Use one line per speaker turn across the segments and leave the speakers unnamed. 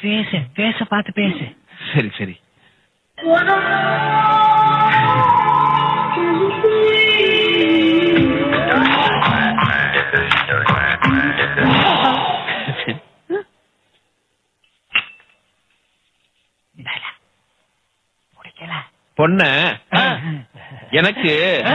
பேசு பேச பார்த்து பேசு
சரி சரி
பிடிக்கல
பொண்ண எனக்கு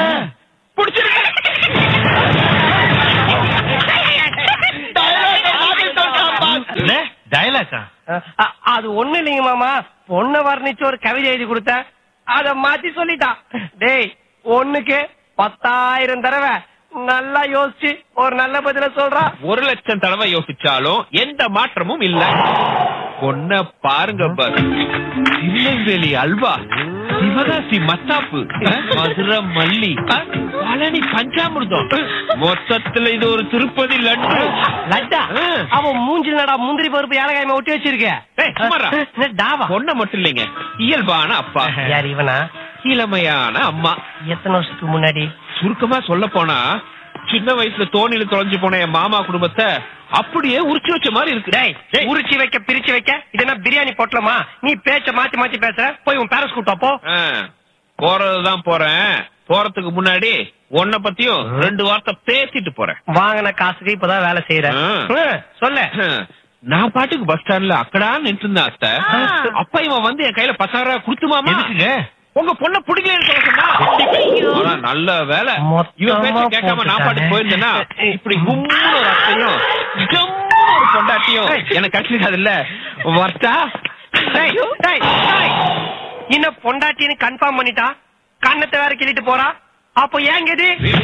டயலாக்கா
அ- அது ஒண்ணு இல்லைங்க மாமா பொண்ண வர்ணிச்சு ஒரு கவிதை எழுதி கொடுத்தேன் அத மாத்தி சொல்லிட்டான் டேய் ஒண்ணுக்கு பத்தாயிரம் தடவை நல்லா யோசிச்சு ஒரு நல்ல பதில சொல்றா
ஒரு லட்சம் தடவை யோசிச்சாலும் எந்த மாற்றமும் இல்ல பொண்ண பாருங்க பாரு திருநெல்வேலி அல்வா சிவகாசி மத்தாப்பு அஹ், மதுரை மல்லி அஹ், பழனி பஞ்சாமிர்தம் மொத்தத்துல இது ஒரு திருப்பதி லட்டு
லட்டா
ஆ.
அவன் மூஞ்சில் நடா முந்திரி பருப்பு ஏலகாயமா ஒட்டி வச்சிருக்க
ஏய், சும்மாடா.
என்ன டாவா
பொண்ண மட்டும் இல்லைங்க இயல்பான அப்பா
யார் இவனா
இளமையான அம்மா
எத்தனை வருஷத்துக்கு முன்னாடி
சுருக்கமா சொல்ல போனா சின்ன வயசுல தோணில தொலைஞ்சு போன என் மாமா குடும்பத்தை அப்படியே உரிச்சு வச்ச மாதிரி இருக்கு
டேய் உரிச்சு வைக்க பிரிச்சு வைக்க இது என்ன பிரியாணி பொட்டலமா நீ பேச்ச மாத்தி மாத்தி பேசுற போய் உன் பேரஸ் கூட்டா போ
ஆ, போறதுதான் போறேன் போறதுக்கு முன்னாடி உன்னை பத்தியும் ரெண்டு வார்த்தை பேசிட்டு போறேன்
வாங்கின காசுக்கு இப்பதான் வேலை செய்யற
ஆ.
ம், சொல்லு
நான் பாட்டுக்கு பஸ் ஸ்டாண்ட்ல அக்கடா நின்று இருந்தேன் அத்தை அப்ப இவன் வந்து என் கையில பசாரா குடுத்துமாமா
எதுக்குங்க
உங்க பொண்ண பிடிக்கலன்னு சொல்ல சொன்னா ஆனா நல்ல வேலை இவன் பேச்ச
மொத்தமா
கேட்காம நான் பாட்டுக்கு
போட்டுட்டானே.
போயிருந்தேன்னா இப்படி கும்முன்னு ஒரு அத்தையும் ஜம்முன்னு ஒரு பொண்டாட்டியும் எனக்கு கிடைச்சிருக்காது இல்ல வர்த்தா
டேய், டேய், டேய். இன்னும் பொண்டாட்டின்னு கன்ஃபார்ம் பண்ணிட்டா கண்ணத்தை வேற கிள்ளிட்டு போறா அப்போ ஏங்க இது